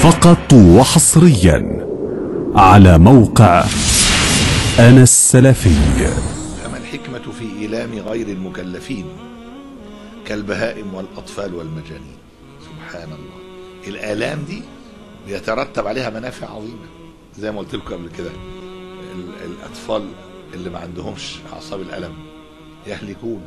فقط وحصريا على موقع أنا السلفي فما الحكمة في إيلام غير المكلفين كالبهائم والأطفال والمجانين سبحان الله الآلام دي بيترتب عليها منافع عظيمة زي ما قلت لكم قبل كده ال- الأطفال اللي ما عندهمش أعصاب الألم يهلكون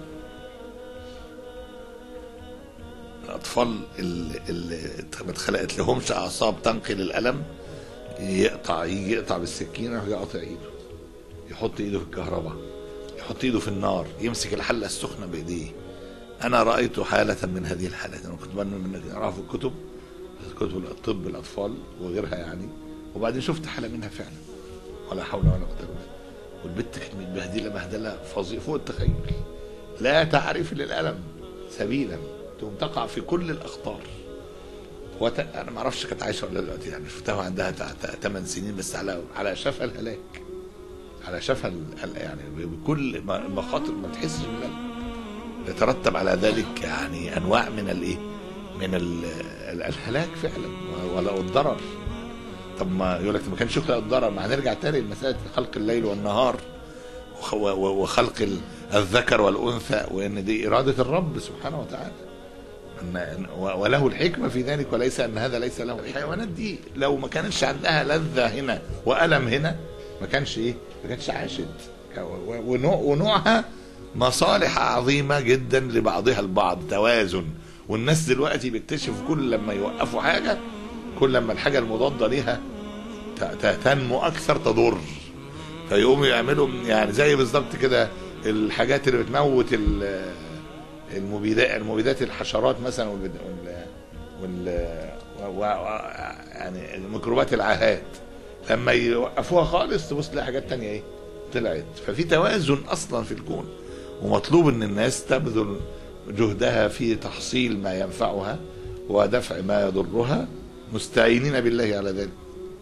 الأطفال اللي, اللي ما اتخلقت لهمش أعصاب تنقل الألم يقطع يجي يقطع بالسكينة ويقطع إيده يحط إيده في الكهرباء يحط إيده في النار يمسك الحلة السخنة بإيديه أنا رأيت حالة من هذه الحالات أنا كنت من أقراها في الكتب كتب الطب الأطفال وغيرها يعني وبعدين شفت حالة منها فعلا ولا حول ولا قوة إلا بالله والبت كانت متبهدلة بهدلة فظيعة فوق التخيل لا تعرف للألم سبيلا تقوم تقع في كل الأخطار وت... انا ما اعرفش كانت عايشه ولا دلوقتي يعني شفتها عندها 8 سنين بس على على شفا الهلاك على شفا ال... ال- يعني بكل ما- المخاطر ما تحسش بالألم يترتب على ذلك يعني انواع من الايه؟ من ال... ال- الهلاك فعلا ولا الضرر طب ما يقول لك ما كانش يخلق الضرر ما هنرجع تاني لمساله خلق الليل والنهار وخ- و- و- وخلق ال- الذكر والانثى وان دي اراده الرب سبحانه وتعالى أن وله الحكمة في ذلك وليس أن هذا ليس له الحيوانات دي لو ما كانتش عندها لذة هنا وألم هنا ما كانش إيه ما كانش عاشت ونوع ونوعها مصالح عظيمة جدا لبعضها البعض توازن والناس دلوقتي بيكتشفوا كل لما يوقفوا حاجة كل لما الحاجة المضادة ليها ت- ت- تنمو أكثر تضر فيقوموا يعملوا يعني زي بالظبط كده الحاجات اللي بتموت ال- المبيدات المبيدات الحشرات مثلا وال وال, وال و- و- يعني الميكروبات العاهات لما يوقفوها خالص تبص تلاقي حاجات تانية ايه طلعت ففي توازن اصلا في الكون ومطلوب ان الناس تبذل جهدها في تحصيل ما ينفعها ودفع ما يضرها مستعينين بالله على ذلك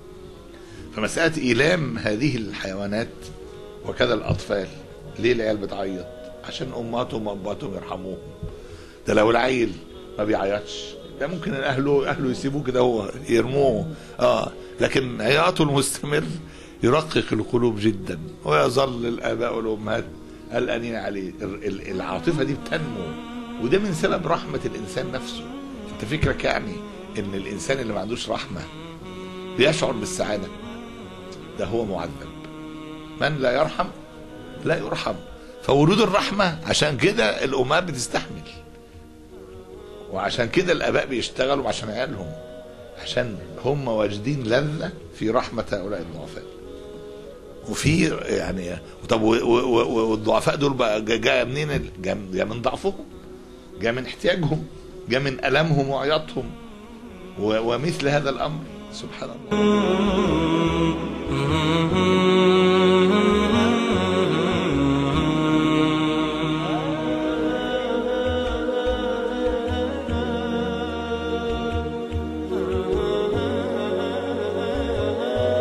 فمسألة إيلام هذه الحيوانات وكذا الأطفال ليه العيال بتعيط عشان أمهاتهم وأبواتهم يرحموهم ده لو العيل ما بيعيطش ده ممكن أهله أهله يسيبوه كده هو يرموه اه لكن عياطه المستمر يرقق القلوب جدا ويظل الآباء والأمهات قلقانين عليه ال- ال- العاطفة دي بتنمو وده من سبب رحمة الإنسان نفسه أنت فكرك يعني إن الإنسان اللي ما عندوش رحمة بيشعر بالسعادة ده هو معذب من لا يرحم لا يرحم فورود الرحمة عشان كده الأمهات بتستحمل وعشان كده الآباء بيشتغلوا عشان عيالهم عشان هم واجدين لذة في رحمة هؤلاء الضعفاء وفي يعني طب و- و- و- والضعفاء دول بقى جا- جاء منين ال- جاء جاء من ضعفهم جاء من احتياجهم جاء من ألمهم وعياطهم و- ومثل هذا الأمر سبحان الله